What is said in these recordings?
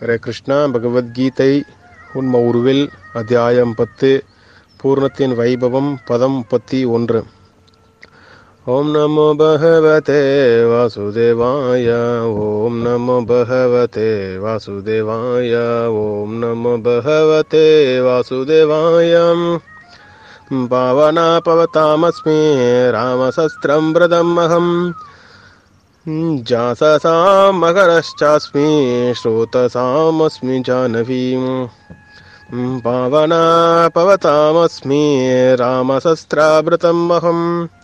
ஹரே கிருஷ்ணா பகவத்கீதை உண்ம உருவில் அத்தியாயம் பத்து பூர்ணத்தின் வைபவம் பதம் முப்பத்தி ஒன்று ஓம் நமோ பகவதே வாசுதேவாய ஓம் நமோ பகவதே வாசுதேவாய ஓம் நமோ பகவதே வாசுதேவாயம் पावना पवतामस्मि रामशस्त्रं व्रतमहं जाससां मकरश्चास्मि श्रोतसामस्मि जानवीं पावना पवतामस्मि रामशस्त्रावृतमहं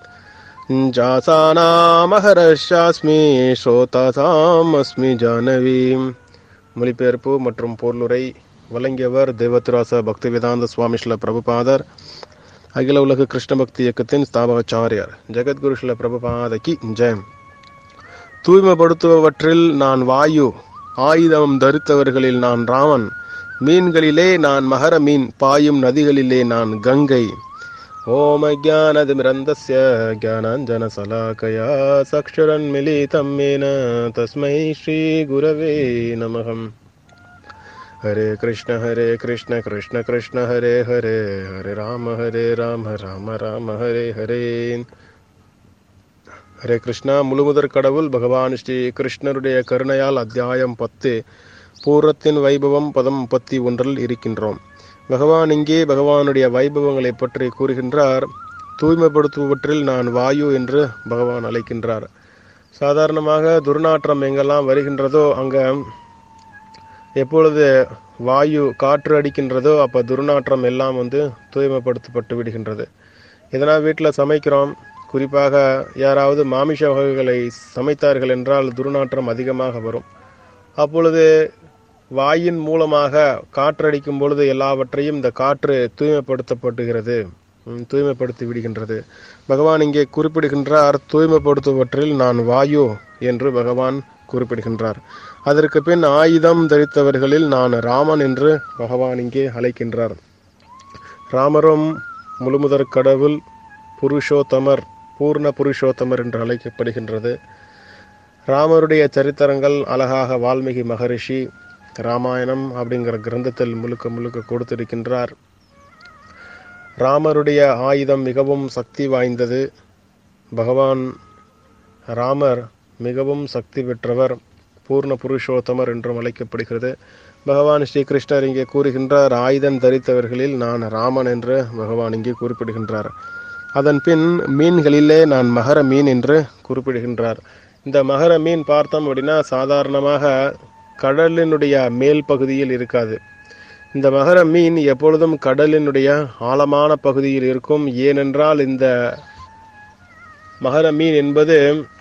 जासानामहरश्चास्मि श्रोतसामस्मி ஜானவீம் மொழிபெயர்ப்பு மற்றும் பொருளுரை வழங்கியவர் தேவத்ராச பக்திவேதாந்த சுவாமி ஸ்ல பிரபுபாதர் அகில உலக கிருஷ்ண பக்தி இயக்கத்தின் ஸ்தாபகாச்சாரியார் ஜெகத்குரு ஸ்ல பிரபுபாதகி ஜெயம் தூய்மைப்படுத்துபவற்றில் நான் வாயு ஆயுதம் தரித்தவர்களில் நான் ராமன் மீன்களிலே நான் மகர மீன் பாயும் நதிகளிலே நான் கங்கை ஓம் அஜானதிமிரந்தஸ்ய ஜானாஞ்சனசலாக்கயா சக்ஷுரன்மிலிதம் மேன தஸ்மை ஸ்ரீ குரவே நமகம் हरे कृष्ण हरे कृष्ण कृष्ण कृष्ण हरे हरे हरे राम हरे राम राम राम हरे हरे ஹரே கிருஷ்ணா முழுமுதற் கடவுள் பகவான் ஸ்ரீ கிருஷ்ணருடைய கருணையால் அத்தியாயம் பத்து பூரத்தின் வைபவம் பதம் முப்பத்தி ஒன்றில் இருக்கின்றோம் பகவான் இங்கே பகவானுடைய வைபவங்களை பற்றி கூறுகின்றார் தூய்மைப்படுத்துவற்றில் நான் வாயு என்று பகவான் அழைக்கின்றார் சாதாரணமாக துர்நாற்றம் எங்கெல்லாம் வருகின்றதோ அங்கே எப்பொழுது வாயு காற்று அடிக்கின்றதோ அப்போ துர்நாற்றம் எல்லாம் வந்து தூய்மைப்படுத்தப்பட்டு விடுகின்றது இதனால் வீட்டில் சமைக்கிறோம் குறிப்பாக யாராவது மாமிச வகைகளை சமைத்தார்கள் என்றால் துர்நாற்றம் அதிகமாக வரும் அப்பொழுது வாயின் மூலமாக காற்றடிக்கும் பொழுது எல்லாவற்றையும் இந்த காற்று தூய்மைப்படுத்தப்படுகிறது தூய்மைப்படுத்தி விடுகின்றது பகவான் இங்கே குறிப்பிடுகின்றார் தூய்மைப்படுத்துவற்றில் நான் வாயு என்று பகவான் குறிப்பிடுகின்றார் அதற்கு பின் ஆயுதம் தரித்தவர்களில் நான் ராமன் என்று பகவான் இங்கே அழைக்கின்றார் ராமரும் முழுமுதற் கடவுள் புருஷோத்தமர் பூர்ண புருஷோத்தமர் என்று அழைக்கப்படுகின்றது ராமருடைய சரித்திரங்கள் அழகாக வால்மீகி மகரிஷி ராமாயணம் அப்படிங்கிற கிரந்தத்தில் முழுக்க முழுக்க கொடுத்திருக்கின்றார் ராமருடைய ஆயுதம் மிகவும் சக்தி வாய்ந்தது பகவான் ராமர் மிகவும் சக்தி பெற்றவர் பூர்ண புருஷோத்தமர் என்றும் அழைக்கப்படுகிறது பகவான் ஸ்ரீகிருஷ்ணர் இங்கே கூறுகின்றார் ஆயுதம் தரித்தவர்களில் நான் ராமன் என்று பகவான் இங்கே குறிப்பிடுகின்றார் அதன் பின் மீன்களிலே நான் மகர மீன் என்று குறிப்பிடுகின்றார் இந்த மகர மீன் பார்த்தோம் அப்படின்னா சாதாரணமாக கடலினுடைய மேல் பகுதியில் இருக்காது இந்த மகர மீன் எப்பொழுதும் கடலினுடைய ஆழமான பகுதியில் இருக்கும் ஏனென்றால் இந்த மகர மீன் என்பது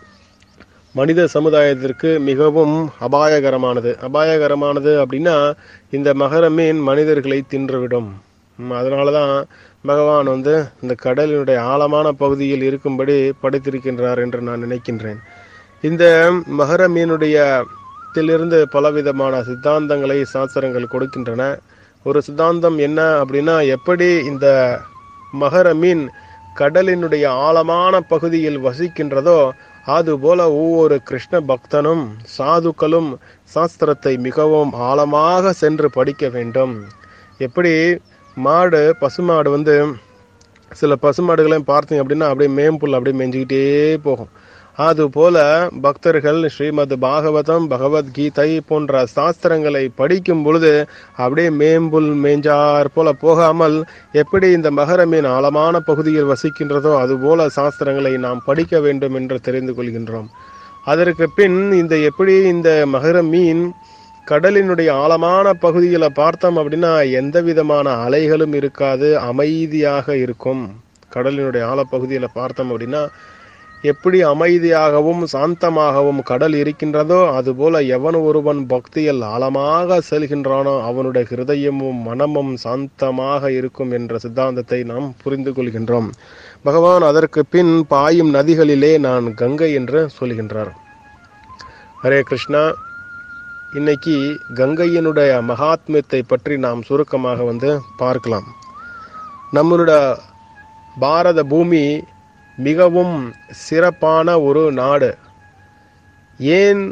மனித சமுதாயத்திற்கு மிகவும் அபாயகரமானது அபாயகரமானது அப்படின்னா இந்த மகர மீன் மனிதர்களை தின்றுவிடும் அதனால தான் பகவான் வந்து இந்த கடலினுடைய ஆழமான பகுதியில் இருக்கும்படி படைத்திருக்கின்றார் என்று நான் நினைக்கின்றேன் இந்த மகர மீனுடைய இருந்து பலவிதமான சித்தாந்தங்களை சாஸ்திரங்கள் கொடுக்கின்றன ஒரு சித்தாந்தம் என்ன அப்படின்னா எப்படி இந்த மகர மீன் கடலினுடைய ஆழமான பகுதியில் வசிக்கின்றதோ அதுபோல ஒவ்வொரு கிருஷ்ண பக்தனும் சாதுக்களும் சாஸ்திரத்தை மிகவும் ஆழமாக சென்று படிக்க வேண்டும் எப்படி மாடு பசுமாடு வந்து சில பசுமாடுகளையும் பார்த்தீங்க அப்படின்னா அப்படியே மேம்புல் அப்படியே மேய்ஞ்சிக்கிட்டே போகும் அதுபோல பக்தர்கள் ஸ்ரீமத் பாகவதம் பகவத்கீதை போன்ற சாஸ்திரங்களை படிக்கும் பொழுது அப்படியே மேம்புல் மேஞ்சார் போல போகாமல் எப்படி இந்த மகர மீன் ஆழமான பகுதியில் வசிக்கின்றதோ அதுபோல சாஸ்திரங்களை நாம் படிக்க வேண்டும் என்று தெரிந்து கொள்கின்றோம் அதற்கு பின் இந்த எப்படி இந்த மகர மீன் கடலினுடைய ஆழமான பகுதியில் பார்த்தோம் அப்படின்னா எந்த விதமான அலைகளும் இருக்காது அமைதியாக இருக்கும் கடலினுடைய ஆழப்பகுதியில் பார்த்தோம் அப்படின்னா எப்படி அமைதியாகவும் சாந்தமாகவும் கடல் இருக்கின்றதோ அதுபோல எவன் ஒருவன் பக்தியில் ஆழமாக செல்கின்றானோ அவனுடைய ஹிருதயமும் மனமும் சாந்தமாக இருக்கும் என்ற சித்தாந்தத்தை நாம் புரிந்து கொள்கின்றோம் பகவான் அதற்கு பின் பாயும் நதிகளிலே நான் கங்கை என்று சொல்கின்றார் ஹரே கிருஷ்ணா இன்னைக்கு கங்கையினுடைய மகாத்மியத்தை பற்றி நாம் சுருக்கமாக வந்து பார்க்கலாம் நம்மளுடைய பாரத பூமி மிகவும் சிறப்பான ஒரு நாடு ஏன்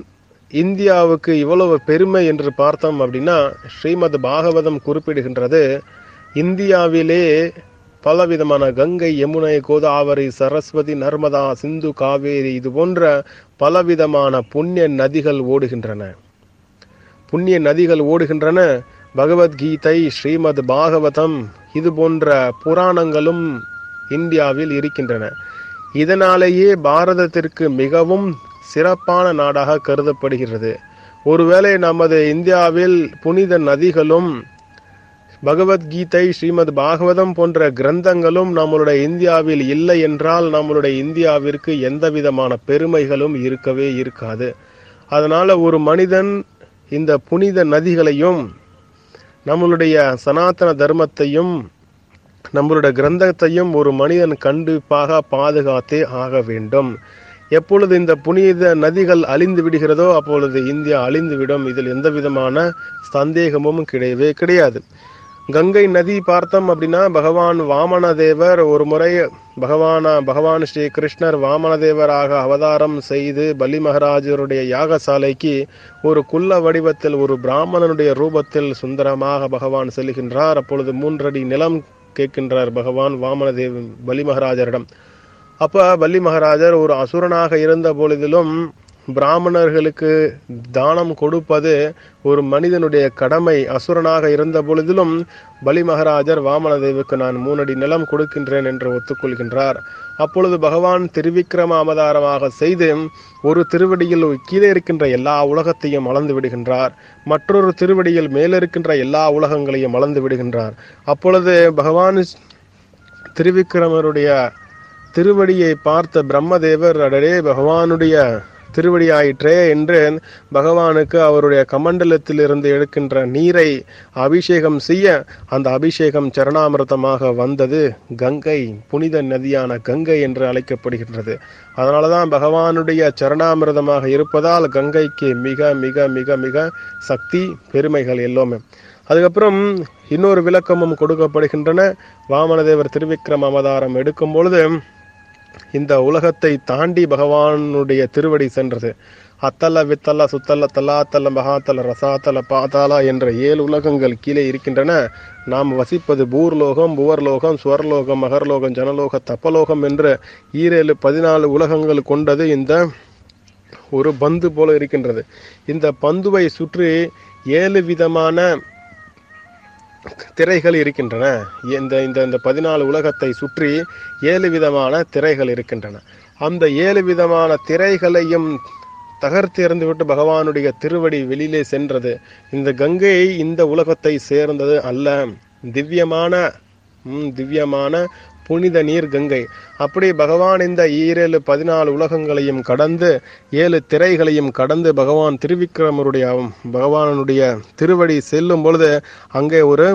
இந்தியாவுக்கு இவ்வளவு பெருமை என்று பார்த்தோம் அப்படின்னா ஸ்ரீமத் பாகவதம் குறிப்பிடுகின்றது இந்தியாவிலே பலவிதமான கங்கை யமுனை கோதாவரி சரஸ்வதி நர்மதா சிந்து காவேரி இது போன்ற பலவிதமான புண்ணிய நதிகள் ஓடுகின்றன புண்ணிய நதிகள் ஓடுகின்றன பகவத்கீதை ஸ்ரீமத் பாகவதம் இது போன்ற புராணங்களும் இந்தியாவில் இருக்கின்றன இதனாலேயே பாரதத்திற்கு மிகவும் சிறப்பான நாடாக கருதப்படுகிறது ஒருவேளை நமது இந்தியாவில் புனித நதிகளும் பகவத்கீதை ஸ்ரீமத் பாகவதம் போன்ற கிரந்தங்களும் நம்மளுடைய இந்தியாவில் இல்லை என்றால் நம்மளுடைய இந்தியாவிற்கு எந்த விதமான பெருமைகளும் இருக்கவே இருக்காது அதனால ஒரு மனிதன் இந்த புனித நதிகளையும் நம்மளுடைய சனாதன தர்மத்தையும் நம்மளுடைய கிரந்தத்தையும் ஒரு மனிதன் கண்டிப்பாக பாதுகாத்தே ஆக வேண்டும் எப்பொழுது இந்த புனித நதிகள் அழிந்து விடுகிறதோ அப்பொழுது இந்தியா அழிந்துவிடும் இதில் எந்த விதமான சந்தேகமும் கிடையவே கிடையாது கங்கை நதி பார்த்தோம் அப்படின்னா பகவான் வாமனதேவர் ஒரு முறை பகவான பகவான் ஸ்ரீ கிருஷ்ணர் வாமனதேவராக அவதாரம் செய்து பலி மகாராஜருடைய யாகசாலைக்கு ஒரு குள்ள வடிவத்தில் ஒரு பிராமணனுடைய ரூபத்தில் சுந்தரமாக பகவான் செல்கின்றார் அப்பொழுது மூன்றடி நிலம் கேட்கின்றார் பகவான் வாமனதேவ் பலி மகாராஜரிடம் அப்ப பல்லி மகாராஜர் ஒரு அசுரனாக இருந்த பொழுதிலும் பிராமணர்களுக்கு தானம் கொடுப்பது ஒரு மனிதனுடைய கடமை அசுரனாக இருந்த பொழுதிலும் பலி மகாராஜர் வாமனதேவுக்கு நான் மூணடி நிலம் கொடுக்கின்றேன் என்று ஒத்துக்கொள்கின்றார் அப்பொழுது பகவான் திருவிக்கிரம அவதாரமாக செய்து ஒரு திருவடியில் கீழே இருக்கின்ற எல்லா உலகத்தையும் அளந்து விடுகின்றார் மற்றொரு திருவடியில் மேலிருக்கின்ற எல்லா உலகங்களையும் அளந்து விடுகின்றார் அப்பொழுது பகவான் திருவிக்கிரமருடைய திருவடியை பார்த்த பிரம்மதேவர் அடரே பகவானுடைய திருவடியாயிற்றே என்று பகவானுக்கு அவருடைய கமண்டலத்தில் இருந்து எடுக்கின்ற நீரை அபிஷேகம் செய்ய அந்த அபிஷேகம் சரணாமிரதமாக வந்தது கங்கை புனித நதியான கங்கை என்று அழைக்கப்படுகின்றது அதனாலதான் பகவானுடைய சரணாமிரதமாக இருப்பதால் கங்கைக்கு மிக மிக மிக மிக சக்தி பெருமைகள் எல்லாமே அதுக்கப்புறம் இன்னொரு விளக்கமும் கொடுக்கப்படுகின்றன வாமனதேவர் திருவிக்ரம அவதாரம் எடுக்கும் பொழுது இந்த உலகத்தை தாண்டி பகவானுடைய திருவடி சென்றது அத்தல வித்தல சுத்தல தலாத்தல மகாத்தல ரசாத்தல பாதாளா என்ற ஏழு உலகங்கள் கீழே இருக்கின்றன நாம் வசிப்பது பூர்லோகம் புவர்லோகம் சுவர்லோகம் மகர்லோகம் ஜனலோக தப்பலோகம் என்ற ஈரேழு பதினாலு உலகங்கள் கொண்டது இந்த ஒரு பந்து போல இருக்கின்றது இந்த பந்துவை சுற்றி ஏழு விதமான திரைகள் இருக்கின்றன இந்த இந்த இந்த பதினாலு உலகத்தை சுற்றி ஏழு விதமான திரைகள் இருக்கின்றன அந்த ஏழு விதமான திரைகளையும் தகர்த்து எறிந்துவிட்டு பகவானுடைய திருவடி வெளியிலே சென்றது இந்த கங்கை இந்த உலகத்தை சேர்ந்தது அல்ல திவ்யமான ம், திவ்யமான புனித நீர் கங்கை அப்படி பகவான் இந்த ஈரேழு பதினாலு உலகங்களையும் கடந்து ஏழு திரைகளையும் கடந்து பகவான் திருவிக்கிரமருடைய பகவானுடைய திருவடி செல்லும் பொழுது அங்கே ஒரு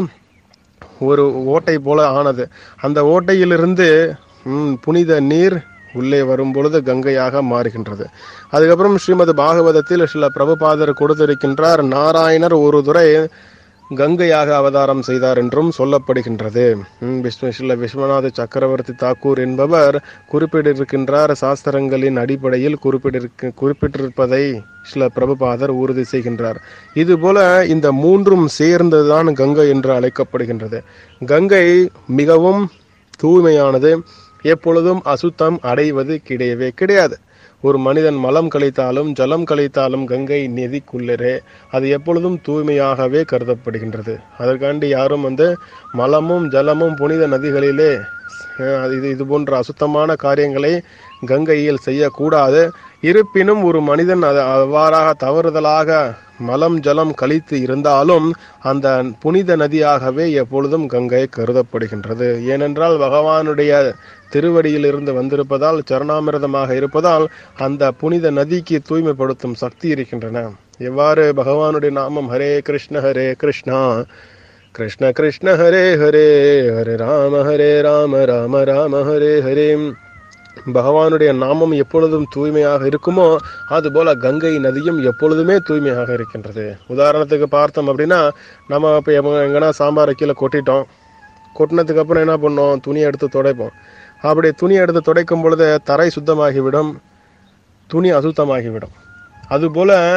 ஒரு ஓட்டை போல ஆனது அந்த ஓட்டையிலிருந்து ம், புனித நீர் உள்ளே வரும் பொழுது கங்கையாக மாறுகின்றது அதுக்கப்புறம் ஸ்ரீமத் பாகவதத்தில் சில பிரபுபாதர் கொடுத்திருக்கின்றார் நாராயணர் ஒரு துறை கங்கையாக அவதாரம் செய்தார் என்றும் சொல்லப்படுகின்றது ம், விஸ்வ ஸ்ரீல விஸ்வநாத சக்கரவர்த்தி தாக்கூர் என்பவர் குறிப்பிட்டிருக்கின்றார் சாஸ்திரங்களின் அடிப்படையில் குறிப்பிட்டிருக்க குறிப்பிட்டிருப்பதை சில பிரபுபாதர் உறுதி செய்கின்றார் இதுபோல இந்த மூன்றும் சேர்ந்ததுதான் கங்கை என்று அழைக்கப்படுகின்றது கங்கை மிகவும் தூய்மையானது எப்பொழுதும் அசுத்தம் அடைவது கிடையவே கிடையாது ஒரு மனிதன் மலம் கழித்தாலும் ஜலம் கழித்தாலும் கங்கை நதிக்குள்ளரே அது எப்பொழுதும் தூய்மையாகவே கருதப்படுகின்றது அதற்காண்டி யாரும் வந்து மலமும் ஜலமும் புனித நதிகளிலே அஹ், அது இது இது போன்ற அசுத்தமான காரியங்களை கங்கையில் செய்யக்கூடாது இருப்பினும் ஒரு மனிதன் அது அவ்வாறாக தவறுதலாக மலம் ஜலம் கழித்து இருந்தாலும் அந்த புனித நதியாகவே எப்பொழுதும் கங்கை கருதப்படுகின்றது ஏனென்றால் பகவானுடைய திருவடியில் இருந்து வந்திருப்பதால் சரணாமிரதமாக இருப்பதால் அந்த புனித நதிக்கு தூய்மைப்படுத்தும் சக்தி இருக்கின்றன எவ்வாறு பகவானுடைய நாமம் ஹரே கிருஷ்ண ஹரே கிருஷ்ணா கிருஷ்ண கிருஷ்ண ஹரே ஹரே ஹரே ராம ஹரே ராம ராம ராம ஹரே ஹரே பகவானுடைய நாமம் எப்பொழுதும் தூய்மையாக இருக்குமோ அதுபோல கங்கை நதியும் எப்பொழுதுமே தூய்மையாக இருக்கின்றது உதாரணத்துக்கு பார்த்தோம் அப்படின்னா நம்ம இப்போ எங்கன்னா சாம்பாரை கீழே கொட்டிட்டோம் கொட்டினதுக்கு அப்புறம் என்ன பண்ணோம் துணியை எடுத்து துடைப்போம் அப்படி துணி எடுத்து துடைக்கும் பொழுது தரை சுத்தமாகிவிடும் துணி அசுத்தமாகிவிடும் அதுபோல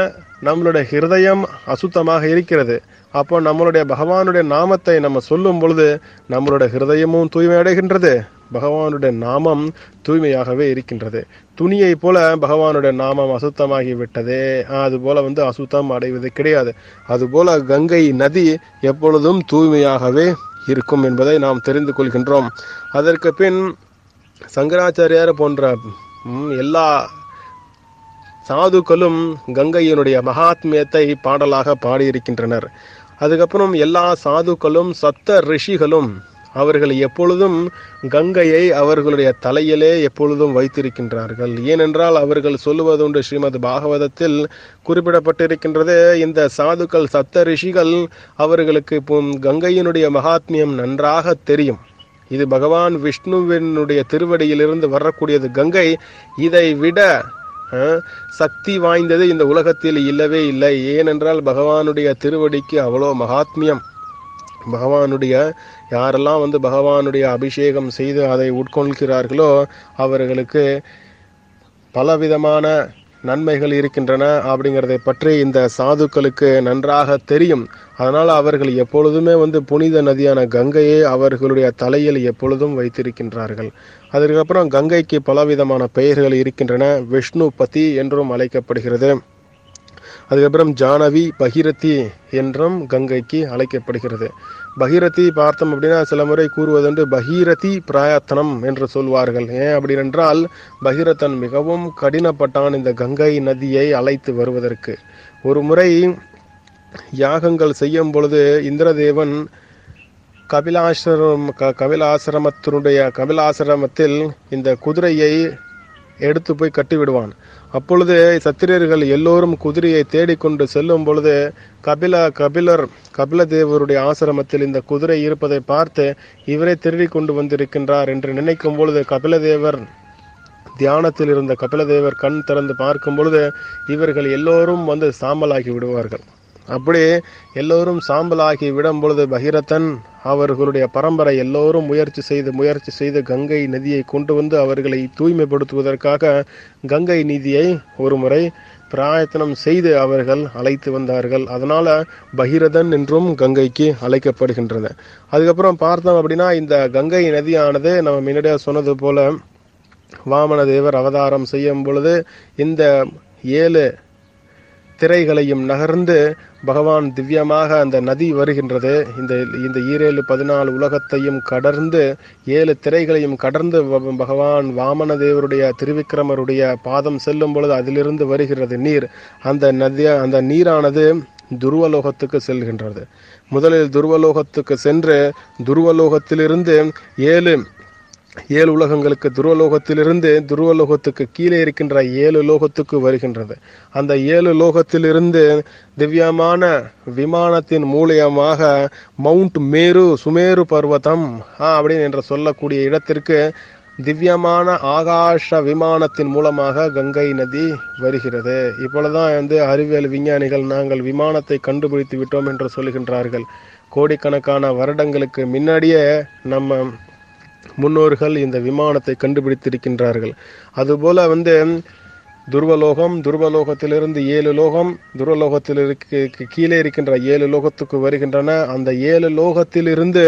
நம்மளுடைய ஹிருதயம் அசுத்தமாக இருக்கிறது அப்போ நம்மளுடைய பகவானுடைய நாமத்தை நம்ம சொல்லும் பொழுது நம்மளுடைய ஹிருதயமும் தூய்மை அடைகின்றது பகவானுடைய நாமம் தூய்மையாகவே இருக்கின்றது துணியை போல பகவானுடைய நாமம் அசுத்தமாகி விட்டதே அது போல வந்து அசுத்தம் அடைவது கிடையாது அதுபோல கங்கை நதி எப்பொழுதும் தூய்மையாகவே இருக்கும் என்பதை நாம் தெரிந்து கொள்கின்றோம் அதற்கு பின் சங்கராச்சாரியார் போன்ற ம், எல்லா சாதுக்களும் கங்கையினுடைய மகாத்மியத்தை பாடலாக பாடியிருக்கின்றனர் அதுக்கப்புறம் எல்லா சாதுக்களும் சப்த ரிஷிகளும் அவர்கள் எப்பொழுதும் கங்கையை அவர்களுடைய தலையிலே எப்பொழுதும் வைத்திருக்கின்றார்கள் ஏனென்றால் அவர்கள் சொல்லுவதுண்டு ஸ்ரீமத் பாகவதத்தில் குறிப்பிடப்பட்டிருக்கின்றது இந்த சாதுக்கள் சப்த ரிஷிகள் அவர்களுக்கு இப்போ கங்கையினுடைய மகாத்மியம் நன்றாக தெரியும் இது பகவான் விஷ்ணுவினுடைய திருவடியிலிருந்து வரக்கூடியது கங்கை இதை விட அஹ், சக்தி வாய்ந்தது இந்த உலகத்தில் இல்லவே இல்லை ஏனென்றால் பகவானுடைய திருவடிக்கு அவ்வளோ மகாத்மியம் பகவானுடைய யாரெல்லாம் வந்து பகவானுடைய அபிஷேகம் செய்து அதை உட்கொள்கிறார்களோ அவர்களுக்கு பலவிதமான நன்மைகள் இருக்கின்றன அப்படிங்கிறதை பற்றி இந்த சாதுக்களுக்கு நன்றாக தெரியும் அதனால் அவர்கள் எப்பொழுதுமே வந்து புனித நதியான கங்கையை அவர்களுடைய தலையில் எப்பொழுதும் வைத்திருக்கின்றார்கள் அதற்கப்புறம் கங்கைக்கு பலவிதமான பெயர்கள் இருக்கின்றன விஷ்ணு பதி என்றும் அழைக்கப்படுகிறது அதுக்கப்புறம் ஜானவி பகிரதி என்றும் கங்கைக்கு அழைக்கப்படுகிறது பகிரதி பார்த்தோம் அப்படின்னா சில முறை கூறுவதுண்டு பகீரதி பிராயத்தனம் என்று சொல்வார்கள் ஏன் அப்படினென்றால் பகீரதன் மிகவும் கடினப்பட்டான் இந்த கங்கை நதியை அழைத்து வருவதற்கு ஒரு முறை யாகங்கள் செய்யும் பொழுது இந்திரதேவன் கபிலாசிரம் க கபிலாசிரமத்தினுடைய கபிலாசிரமத்தில் இந்த குதிரையை எடுத்து போய் கட்டி விடுவான் அப்பொழுது சத்திரியர்கள் எல்லோரும் குதிரையை தேடிக்கொண்டு செல்லும் பொழுது கபில கபிலர் கபிலதேவருடைய ஆசிரமத்தில் இந்த குதிரை இருப்பதை பார்த்து இவரே திருடி கொண்டு வந்திருக்கின்றார் என்று நினைக்கும் பொழுது கபிலதேவர் தியானத்தில் இருந்த கபிலதேவர் கண் திறந்து பார்க்கும் பொழுது இவர்கள் எல்லோரும் வந்து சாம்பலாகி விடுவார்கள் அப்படி எல்லோரும் சாம்பலாகி விடும் பொழுது பகீரதன் அவர்களுடைய பரம்பரை எல்லோரும் முயற்சி செய்து முயற்சி செய்து கங்கை நதியை கொண்டு வந்து அவர்களை தூய்மைப்படுத்துவதற்காக கங்கை நதியை ஒரு முறை பிராயத்தனம் செய்து அவர்கள் அழைத்து வந்தார்கள் அதனால பகீரதன் என்றும் கங்கைக்கு அழைக்கப்படுகின்றது அதுக்கப்புறம் பார்த்தோம் அப்படின்னா இந்த கங்கை நதியானது நம்ம முன்னாடியே சொன்னது போல வாமன தேவர் அவதாரம் செய்யும் பொழுது இந்த ஏழு திரைகளையும் நகர்ந்து பகவான் திவ்யமாக அந்த நதி வருகின்றது இந்த இந்த ஈரேழு பதினாலு உலகத்தையும் கடந்து ஏழு திரைகளையும் கடந்து வ- பகவான் வாமன தேவருடைய திருவிக்கிரமருடைய பாதம் செல்லும் பொழுது அதிலிருந்து வருகிறது நீர் அந்த நதிய அந்த நீரானது துருவலோகத்துக்கு செல்கின்றது முதலில் துருவலோகத்துக்கு சென்று துருவலோகத்திலிருந்து ஏழு ஏழு உலகங்களுக்கு துருவலோகத்திலிருந்து துருவலோகத்துக்கு கீழே இருக்கின்ற ஏழு லோகத்துக்கு வருகின்றது அந்த ஏழு லோகத்திலிருந்து திவ்யமான விமானத்தின் மூலியமாக மவுண்ட் மேரு சுமேரு பர்வதம் ஆ, அப்படின்னு என்று சொல்லக்கூடிய இடத்திற்கு திவ்யமான ஆகாஷ விமானத்தின் மூலமாக கங்கை நதி வருகிறது இப்பொழுதுதான் வந்து அறிவியல் விஞ்ஞானிகள் நாங்கள் விமானத்தை கண்டுபிடித்து விட்டோம் என்று சொல்லுகின்றார்கள் கோடிக்கணக்கான வருடங்களுக்கு முன்னாடியே நம்ம முன்னோர்கள் இந்த விமானத்தை கண்டுபிடித்திருக்கின்றார்கள் அதுபோல வந்து துருவலோகம் துருவலோகத்திலிருந்து ஏழு லோகம் துருவலோகத்தில் இருக்க கீழே இருக்கின்ற ஏழு லோகத்துக்கு வருகின்றன அந்த ஏழு லோகத்திலிருந்து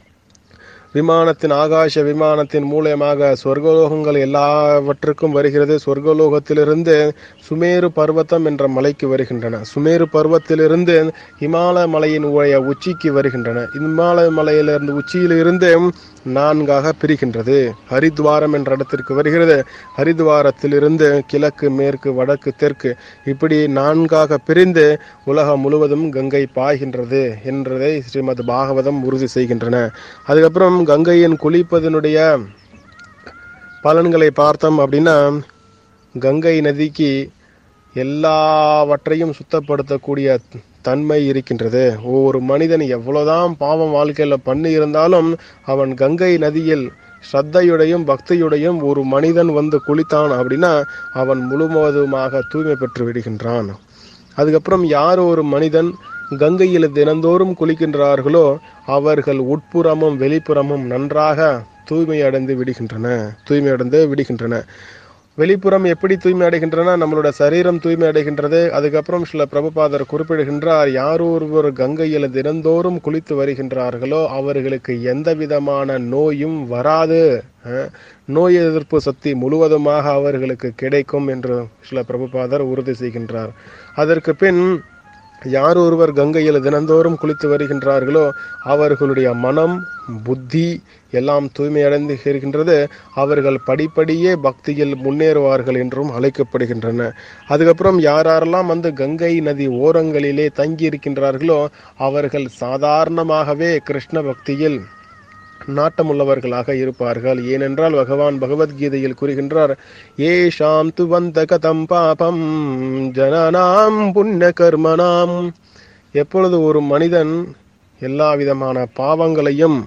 விமானத்தின் ஆகாச விமானத்தின் மூலயமாக சொர்க்கலோகங்கள் எல்லாவற்றுக்கும் வருகிறது சொர்க்கலோகத்திலிருந்து சுமேரு பர்வதம் என்ற மலைக்கு வருகின்றன சுமேரு பர்வத்திலிருந்து இமாலய மலையின் உடைய உச்சிக்கு வருகின்றன இமாலய மலையிலிருந்து உச்சியிலிருந்து நான்காக பிரிகின்றது ஹரித்வாரம் என்ற இடத்திற்கு வருகிறது ஹரித்வாரத்திலிருந்து கிழக்கு மேற்கு வடக்கு தெற்கு இப்படி நான்காக பிரிந்து உலகம் முழுவதும் கங்கை பாய்கின்றது என்றதை ஸ்ரீமத் பாகவதம் உறுதி செய்கின்றன அதுக்கப்புறம் கங்கையின் குளிப்பதனுடைய பலன்களை பார்த்தோம் அப்படின்னா கங்கை நதிக்கு எல்லாவற்றையும் சுத்தப்படுத்தக்கூடிய தன்மை இருக்கின்றது ஒவ்வொரு மனிதன் எவ்வளவுதான் பாவம் வாழ்க்கையில பண்ணி இருந்தாலும் அவன் கங்கை நதியில் ஸ்ரத்தையுடையும் பக்தியுடையும் ஒரு மனிதன் வந்து குளித்தான் அப்படின்னா அவன் முழுவதுமாக தூய்மை பெற்று விடுகின்றான் அதுக்கப்புறம் யார் ஒரு மனிதன் கங்கையில் தினந்தோறும் குளிக்கின்றார்களோ அவர்கள் உட்புறமும் வெளிப்புறமும் நன்றாக தூய்மை அடைந்து விடுகின்றன தூய்மை அடைந்து விடுகின்றன வெளிப்புறம் எப்படி தூய்மை அடைகின்றன நம்மளோட சரீரம் தூய்மை அடைகின்றது அதுக்கப்புறம் சில பிரபுபாதர் குறிப்பிடுகின்றார் யார் ஒருவர் கங்கையில் தினந்தோறும் குளித்து வருகின்றார்களோ அவர்களுக்கு எந்த விதமான நோயும் வராது அஹ், நோய் எதிர்ப்பு சக்தி முழுவதுமாக அவர்களுக்கு கிடைக்கும் என்று சில பிரபுபாதர் உறுதி செய்கின்றார் அதற்கு பின் யார் ஒருவர் கங்கையில் தினந்தோறும் குளித்து வருகின்றார்களோ அவர்களுடைய மனம் புத்தி எல்லாம் தூய்மையடைந்து இருக்கின்றது அவர்கள் படிப்படியே பக்தியில் முன்னேறுவார்கள் என்றும் அழைக்கப்படுகின்றன அதுக்கப்புறம் யார் யாரெல்லாம் வந்து கங்கை நதி ஓரங்களிலே தங்கி இருக்கின்றார்களோ அவர்கள் சாதாரணமாகவே கிருஷ்ண பக்தியில் நாட்டமுள்ளவர்களாக இருப்பார்கள் ஏனென்றால் பகவான் பகவத்கீதையில் கூறுகின்றார் ஏஷாம் து வந்த கதம் பாபம் ஜனநாம் புண்ணிய கர்மனாம் எப்பொழுது ஒரு மனிதன் எல்லா விதமான பாவங்களையும்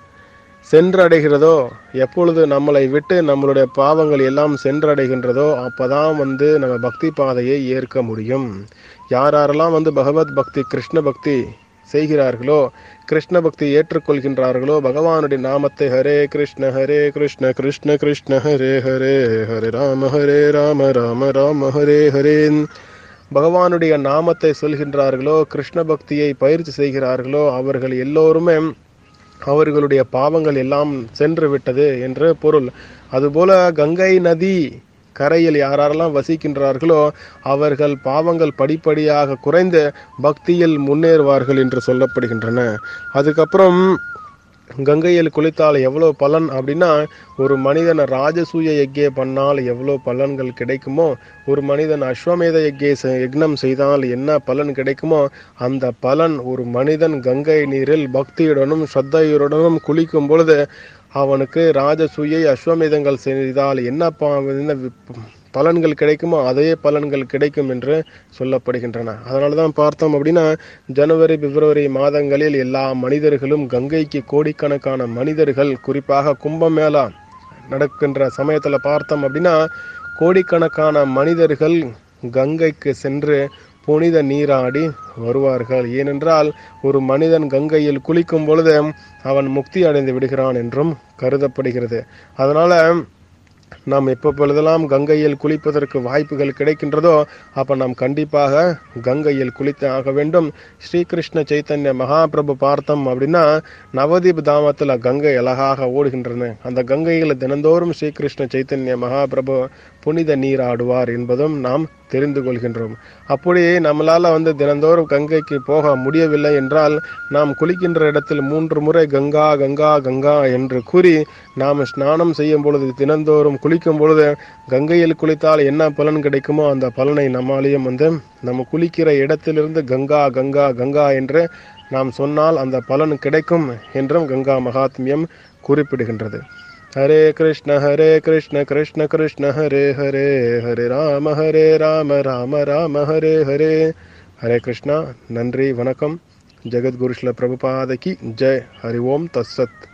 சென்றடைகிறதோ எப்பொழுது நம்மளை விட்டு நம்மளுடைய பாவங்கள் எல்லாம் சென்றடைகின்றதோ அப்பதான் வந்து நம்ம பக்தி பாதையை ஏற்க முடியும் யார் யாரெல்லாம் வந்து பகவத் பக்தி கிருஷ்ண பக்தி செய்கிறார்களோ கிருஷ்ண பக்தி ஏற்றுக்கொள்கின்றார்களோ பகவானுடைய நாமத்தை ஹரே கிருஷ்ண ஹரே கிருஷ்ண கிருஷ்ண கிருஷ்ண ஹரே ஹரே ஹரே ராம ஹரே ராம ராம ராம ஹரே ஹரேன் பகவானுடைய நாமத்தை சொல்கின்றார்களோ கிருஷ்ண பக்தியை பயிற்சி செய்கிறார்களோ அவர்கள் எல்லோருமே அவர்களுடைய பாவங்கள் எல்லாம் சென்று விட்டது என்று பொருள் அதுபோல கங்கை நதி கரையில் யாரெல்லாம் வசிக்கின்றார்களோ அவர்கள் பாவங்கள் படிப்படியாக குறைந்து பக்தியில் முன்னேறுவார்கள் என்று சொல்லப்படுகின்றன அதுக்கப்புறம் கங்கையில் குளித்தால் எவ்வளோ பலன் அப்படின்னா ஒரு மனிதன் ராஜசூய யஜ்ய பண்ணால் எவ்வளோ பலன்கள் கிடைக்குமோ ஒரு மனிதன் அஸ்வமேத யஜ்ய செ- யக்னம் செய்தால் என்ன பலன் கிடைக்குமோ அந்த பலன் ஒரு மனிதன் கங்கை நீரில் பக்தியுடனும் ஸ்ரத்தையுடனும் குளிக்கும் பொழுது அவனுக்கு ராஜசூயை அஸ்வமேதங்கள் செய்தால் என்ன ப- என்ன வி- பலன்கள் கிடைக்குமோ அதே பலன்கள் கிடைக்கும் என்று சொல்லப்படுகின்றன அதனால தான் பார்த்தோம் அப்படின்னா ஜனவரி பிப்ரவரி மாதங்களில் எல்லா மனிதர்களும் கங்கைக்கு கோடிக்கணக்கான மனிதர்கள் குறிப்பாக கும்பமேளா நடக்கின்ற சமயத்தில் பார்த்தோம் அப்படின்னா கோடிக்கணக்கான மனிதர்கள் கங்கைக்கு சென்று புனித நீராடி வருவார்கள் ஏனென்றால் ஒரு மனிதன் கங்கையில் குளிக்கும் பொழுது அவன் முக்தி அடைந்து விடுகிறான் என்றும் கருதப்படுகிறது அதனால நாம் எப்போ பொழுதெல்லாம் கங்கையில் குளிப்பதற்கு வாய்ப்புகள் கிடைக்கின்றதோ அப்போ நாம் கண்டிப்பாக கங்கையில் குளித்து ஆக வேண்டும் ஸ்ரீகிருஷ்ண சைத்தன்ய மகாபிரபு பார்த்தோம் அப்படின்னா நவதீப் தாமத்தில் கங்கை அழகாக ஓடுகின்றன அந்த கங்கையில் தினந்தோறும் ஸ்ரீகிருஷ்ண சைத்தன்ய மகாபிரபு புனித நீராடுவார் என்பதும் நாம் தெரிந்து கொள்கின்றோம் அப்படி நம்மளால வந்து தினந்தோறும் கங்கைக்கு போக முடியவில்லை என்றால் நாம் குளிக்கின்ற இடத்தில் மூன்று முறை கங்கா கங்கா கங்கா என்று கூறி நாம் ஸ்நானம் செய்யும் பொழுது தினந்தோறும் குளிக்கும் பொழுது கங்கையில் குளித்தால் என்ன பலன் கிடைக்குமோ அந்த பலனை நம்மாலேயும் வந்து நம்ம குளிக்கிற இடத்திலிருந்து கங்கா கங்கா கங்கா என்று நாம் சொன்னால் அந்த பலன் கிடைக்கும் என்றும் கங்கா மகாத்மியம் குறிப்பிடுகின்றது ஹரே கிருஷ்ண ஹரே கிருஷ்ண கிருஷ்ண கிருஷ்ண ஹரே ஹரே ஹரே ராம ஹரே ராம ராம ராம ஹரே ஹரே ஹரே கிருஷ்ணா நன்றி வணக்கம் ஜெகத்குரு ஸ்ல பிரபுபாதகி ஜெய் ஹரி ஓம் தஸ்ஸத்